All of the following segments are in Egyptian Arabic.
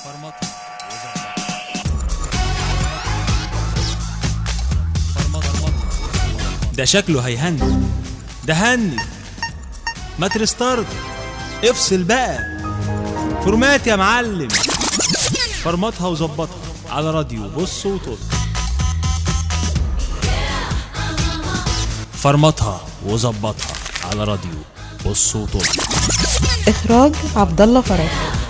فرمطها فرمطها ده شكله هيهني ده هني ما ترستارت افصل بقى فورمات يا معلم فرمطها وظبطها على راديو بص وطل فرمطها وظبطها على راديو بص وطل إخراج عبد الله فرج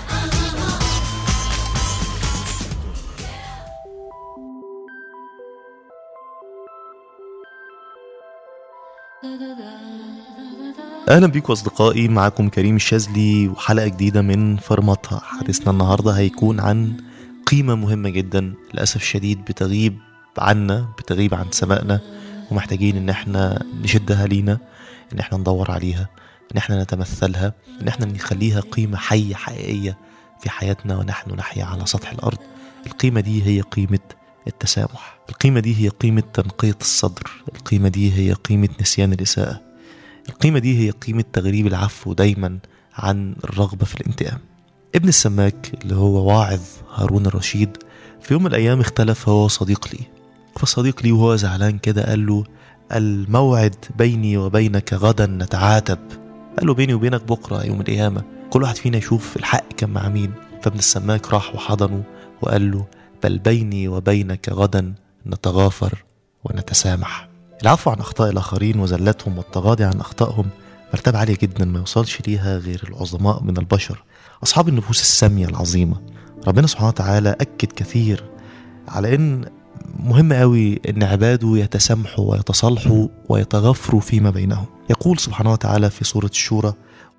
اهلا بيكم اصدقائي معاكم كريم الشاذلي وحلقه جديده من فرمطها حديثنا النهارده هيكون عن قيمه مهمه جدا للاسف الشديد بتغيب عنا بتغيب عن سمائنا ومحتاجين ان احنا نشدها لينا ان احنا ندور عليها ان احنا نتمثلها ان احنا نخليها قيمه حيه حقيقيه في حياتنا ونحن نحيا على سطح الارض القيمه دي هي قيمه التسامح القيمه دي هي قيمه تنقيه الصدر القيمه دي هي قيمه نسيان الاساءه القيمة دي هي قيمة تغريب العفو دايما عن الرغبة في الانتقام ابن السماك اللي هو واعظ هارون الرشيد في يوم من الأيام اختلف هو صديق لي فالصديق لي وهو زعلان كده قال له الموعد بيني وبينك غدا نتعاتب قال له بيني وبينك بكرة يوم القيامة كل واحد فينا يشوف الحق كان مع مين فابن السماك راح وحضنه وقال له بل بيني وبينك غدا نتغافر ونتسامح العفو عن أخطاء الآخرين وزلتهم والتغاضي عن أخطائهم مرتبة عالية جدا ما يوصلش ليها غير العظماء من البشر أصحاب النفوس السامية العظيمة ربنا سبحانه وتعالى أكد كثير على إن مهم قوي إن عباده يتسامحوا ويتصالحوا ويتغافروا فيما بينهم يقول سبحانه وتعالى في سورة الشورى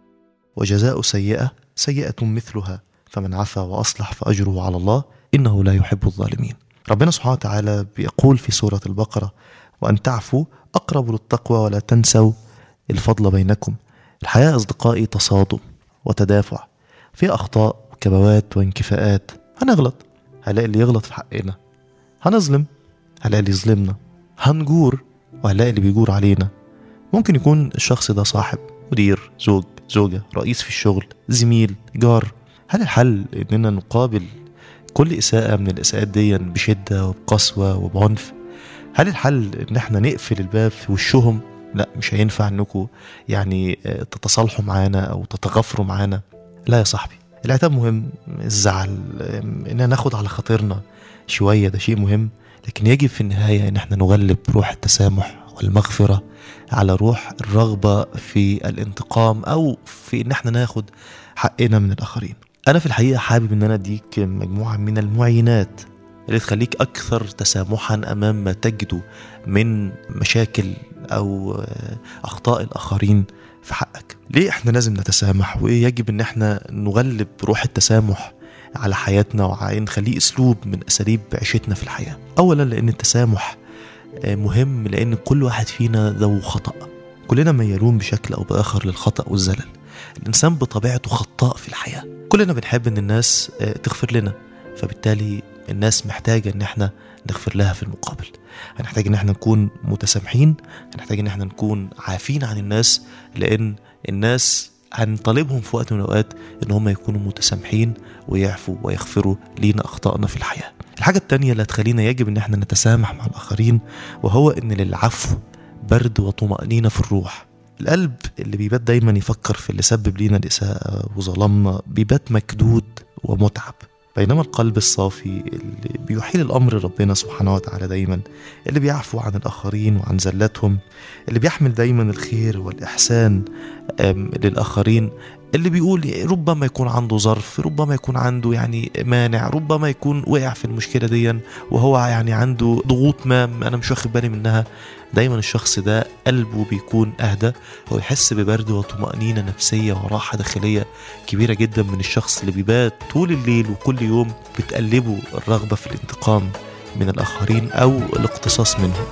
وجزاء سيئة سيئة مثلها فمن عفا وأصلح فأجره على الله إنه لا يحب الظالمين ربنا سبحانه وتعالى بيقول في سورة البقرة وأن تعفوا أقرب للتقوى ولا تنسوا الفضل بينكم الحياة أصدقائي تصادم وتدافع في أخطاء وكبوات وانكفاءات هنغلط هنلاقي اللي يغلط في حقنا هنظلم هنلاقي اللي يظلمنا هنجور وهنلاقي اللي بيجور علينا ممكن يكون الشخص ده صاحب مدير زوج زوجة رئيس في الشغل زميل جار هل الحل إننا نقابل كل إساءة من الإساءات دي بشدة وبقسوة وبعنف هل الحل ان احنا نقفل الباب في وشهم لا مش هينفع انكم يعني آه، تتصالحوا معانا او تتغافروا معانا لا يا صاحبي العتاب مهم الزعل آم، اننا ناخد على خاطرنا شويه ده شيء مهم لكن يجب في النهايه ان احنا نغلب روح التسامح والمغفره على روح الرغبه في الانتقام او في ان احنا ناخد حقنا من الاخرين انا في الحقيقه حابب ان انا اديك مجموعه من المعينات اللي تخليك أكثر تسامحا أمام ما تجده من مشاكل أو آه، أخطاء الآخرين في حقك ليه إحنا لازم نتسامح وإيه يجب إن إحنا نغلب روح التسامح على حياتنا ونخليه أسلوب من أساليب عيشتنا في الحياة أولا لأن التسامح آه، مهم لأن كل واحد فينا ذو خطأ كلنا ميالون بشكل أو بآخر للخطأ والزلل الإنسان بطبيعته خطاء في الحياة كلنا بنحب إن الناس آه، تغفر لنا فبالتالي الناس محتاجة ان احنا نغفر لها في المقابل هنحتاج ان احنا نكون متسامحين هنحتاج ان احنا نكون عافين عن الناس لان الناس هنطالبهم في وقت من الاوقات ان هم يكونوا متسامحين ويعفوا ويغفروا لينا اخطائنا في الحياه الحاجه التانية اللي هتخلينا يجب ان احنا نتسامح مع الاخرين وهو ان للعفو برد وطمانينه في الروح القلب اللي بيبات دايما يفكر في اللي سبب لينا الاساءه وظلمنا بيبات مكدود ومتعب بينما القلب الصافي اللي بيحيل الأمر ربنا سبحانه وتعالى دايما اللي بيعفو عن الآخرين وعن زلاتهم اللي بيحمل دايما الخير والإحسان آم، للآخرين اللي بيقول ربما يكون عنده ظرف ربما يكون عنده يعني مانع ربما يكون وقع في المشكلة دي وهو يعني عنده ضغوط ما ما أنا مش واخد بالي منها دايما الشخص ده قلبه بيكون أهدى هو يحس ببرد وطمأنينة نفسية وراحة داخلية كبيرة جدا من الشخص اللي بيبات طول الليل وكل يوم بتقلبه الرغبة في الانتقام من الآخرين أو الاقتصاص منهم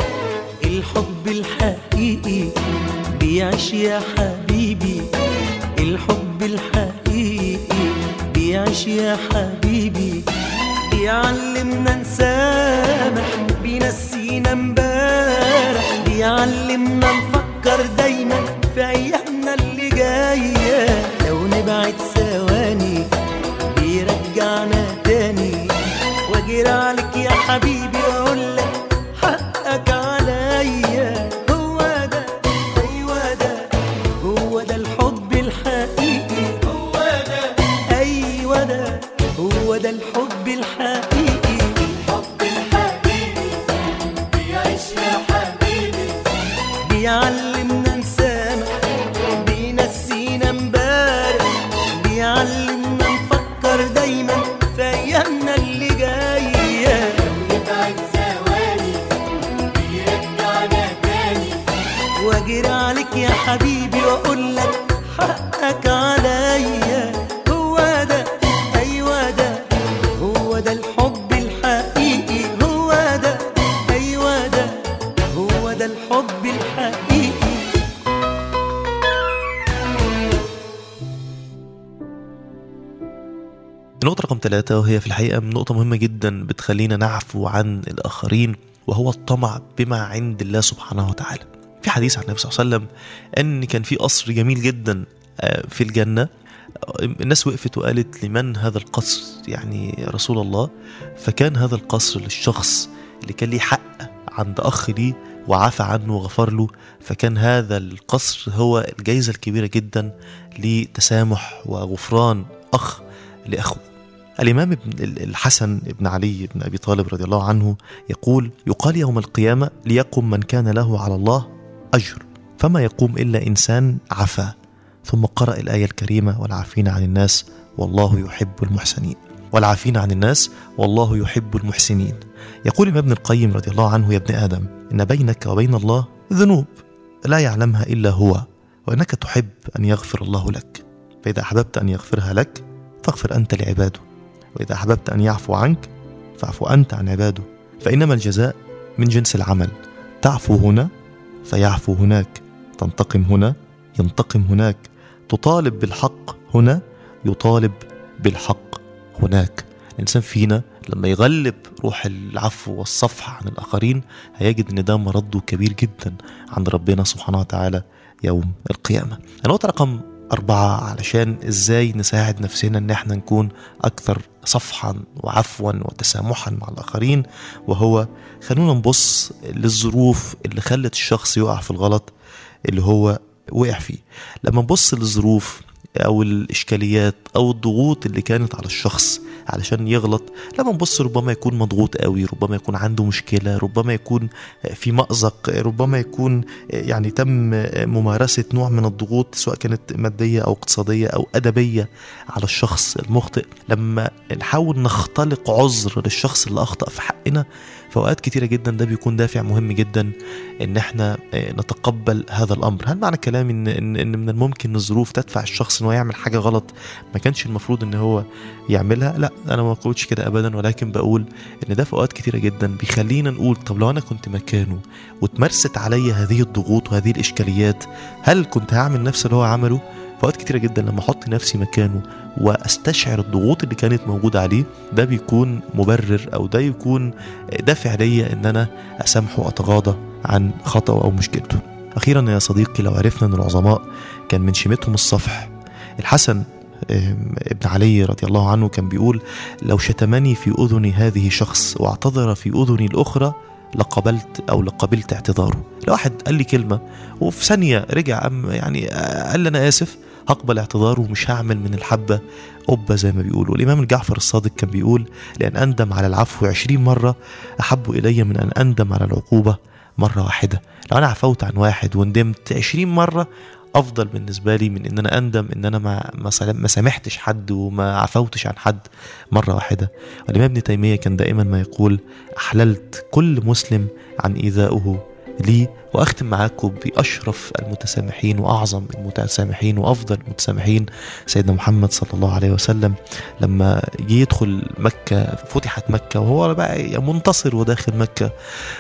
الحب الحقيقي بيعيش يا حبيبي الحب الحقيقي بيعيش يا حبيبي بيعلمنا نسامح بينسينا امبارح بيعلمنا نفكر دايما في ايامنا اللي جايه لو نبعد ثواني بيرجعنا تاني ده الحب الحقيقي الحب الحقيقي بيعيش يا حبيبي بيعلمنا نسامح بينسينا امبارح بيعلمنا نفكر دايما في ايامنا اللي جايه يبعد ثواني بيرجعنا تاني واجري عليك يا حبيبي واقول لك حقك عليا هو ده ايوه ده هو ده الحب الحقيقي هو ده ايوه ده هو ده الحب الحقيقي النقطة رقم ثلاثة وهي في الحقيقة نقطة مهمة جدا بتخلينا نعفو عن الآخرين وهو الطمع بما عند الله سبحانه وتعالى في حديث عن النبي صلى الله عليه وسلم أن كان في قصر جميل جدا آه، في الجنة آه، الناس وقفت وقالت لمن هذا القصر يعني يا رسول الله فكان هذا القصر للشخص اللي كان ليه حق عند أخ ليه وعفى عنه وغفر له فكان هذا القصر هو الجائزة الكبيرة جدا لتسامح وغفران أخ لأخوه الإمام ابن الحسن بن علي بن أبي طالب رضي الله عنه يقول يقال يوم القيامة ليقم من كان له على الله أجر فما يقوم إلا إنسان عفا ثم قرأ الآية الكريمة والعافين عن الناس والله يحب المحسنين والعافين عن الناس والله يحب المحسنين يقول الإمام ابن القيم رضي الله عنه يا ابن آدم إن بينك وبين الله ذنوب لا يعلمها إلا هو وإنك تحب أن يغفر الله لك فإذا أحببت أن يغفرها لك فاغفر أنت لعباده وإذا أحببت أن يعفو عنك فاعفو أنت عن عباده فإنما الجزاء من جنس العمل تعفو هنا فيعفو هناك تنتقم هنا ينتقم هناك تطالب بالحق هنا يطالب بالحق هناك الإنسان فينا لما يغلب روح العفو والصفح عن الآخرين هيجد إن ده مرده كبير جدا عند ربنا سبحانه وتعالى يوم القيامة النقطة رقم أربعة علشان إزاي نساعد نفسنا إن إحنا نكون أكثر صفحا وعفوا وتسامحا مع الآخرين وهو خلونا نبص للظروف اللي خلت الشخص يقع في الغلط اللي هو وقع فيه لما نبص للظروف او الاشكاليات او الضغوط اللي كانت على الشخص علشان يغلط لما نبص ربما يكون مضغوط قوي ربما يكون عنده مشكله ربما يكون في مأزق ربما يكون يعني تم ممارسه نوع من الضغوط سواء كانت ماديه او اقتصاديه او ادبيه على الشخص المخطئ لما نحاول نختلق عذر للشخص اللي اخطا في حقنا في اوقات كتيره جدا ده بيكون دافع مهم جدا ان احنا نتقبل هذا الامر هل معنى كلامي ان ان إن من الممكن ان الظروف تدفع الشخص ان هو يعمل حاجه غلط ما كانش المفروض ان هو يعملها لا انا ما بقولش كده ابدا ولكن بقول ان ده في اوقات كتيره جدا بيخلينا نقول طب لو انا كنت مكانه واتمرست عليا هذه الضغوط وهذه الاشكاليات هل كنت هعمل نفس اللي هو عمله في اوقات كتيره جدا لما احط نفسي مكانه واستشعر الضغوط اللي كانت موجوده عليه ده بيكون مبرر او ده يكون دافع ليا ان انا اسامحه واتغاضى عن خطأه او مشكلته اخيرا يا صديقي لو عرفنا ان العظماء كان من شيمتهم الصفح الحسن آم، ابن علي رضي الله عنه كان بيقول لو شتمني في اذني هذه شخص واعتذر في اذني الاخرى لقبلت او لقبلت اعتذاره لو واحد قال لي كلمه وفي ثانيه رجع أم يعني قال لي انا اسف هقبل اعتذاره ومش هعمل من الحبه قبه زي ما بيقولوا الامام الجعفر الصادق كان بيقول لان اندم على العفو عشرين مره احب الي من ان اندم على العقوبه مره واحده لو انا عفوت عن واحد وندمت عشرين مره افضل بالنسبه لي من ان انا اندم ان انا ما ما سلم- ما سامحتش حد وما عفوتش عن حد مره واحده والامام ابن تيميه كان دائما ما يقول احللت كل مسلم عن ايذائه لي واختم معاكم باشرف المتسامحين واعظم المتسامحين وافضل المتسامحين سيدنا محمد صلى الله عليه وسلم لما جه يدخل مكه فتحت مكه وهو بقى منتصر وداخل مكه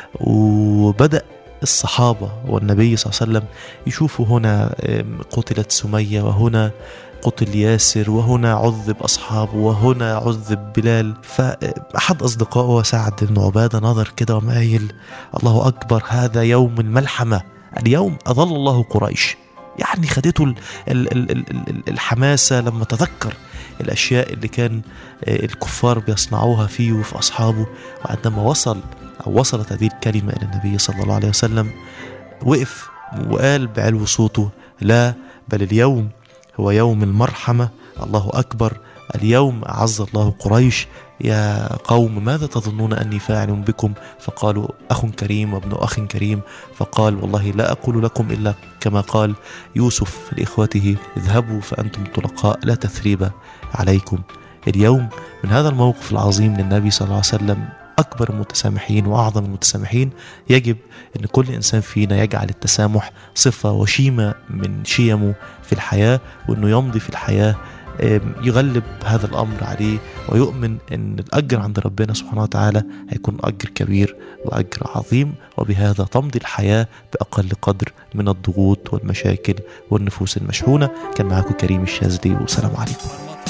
وبدا الصحابه والنبي صلى الله عليه وسلم يشوفوا هنا آم، قتلت سميه وهنا قتل ياسر وهنا عذب أصحابه وهنا عذب بلال فأحد أصدقائه سعد بن عبادة نظر كده ومايل الله أكبر هذا يوم الملحمة اليوم أظل الله قريش يعني خدته ال- ال- ال- ال- ال- الحماسة لما تذكر الأشياء اللي كان آه، الكفار بيصنعوها فيه وفي أصحابه وعندما وصل أو وصلت هذه الكلمة إلى النبي صلى الله عليه وسلم وقف وقال بعلو صوته لا بل اليوم هو يوم المرحمة الله أكبر اليوم أعز الله قريش يا قوم ماذا تظنون أني فاعل بكم فقالوا أخ كريم وابن أخ كريم فقال والله لا أقول لكم إلا كما قال يوسف لإخوته اذهبوا فأنتم طلقاء لا تثريب عليكم اليوم من هذا الموقف العظيم للنبي صلى الله عليه وسلم أكبر المتسامحين وأعظم المتسامحين يجب أن كل إنسان فينا يجعل التسامح صفة وشيمة من شيمه في الحياة وأنه يمضي في الحياة آم، يغلب هذا الأمر عليه ويؤمن أن الأجر عند ربنا سبحانه وتعالى هيكون أجر كبير وأجر عظيم وبهذا تمضي الحياة بأقل قدر من الضغوط والمشاكل والنفوس المشحونة كان معاكم كريم الشاذلي والسلام عليكم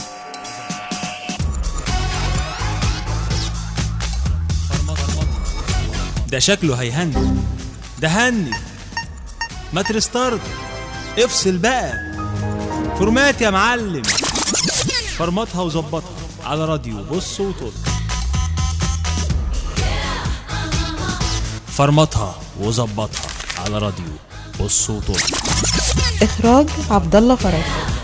ده شكله هيهني ده هني ما ترستارت افصل بقى فورمات يا معلم فرمطها وظبطها على راديو بص وطل فرمطها وظبطها على راديو بص وطل إخراج عبد الله فرج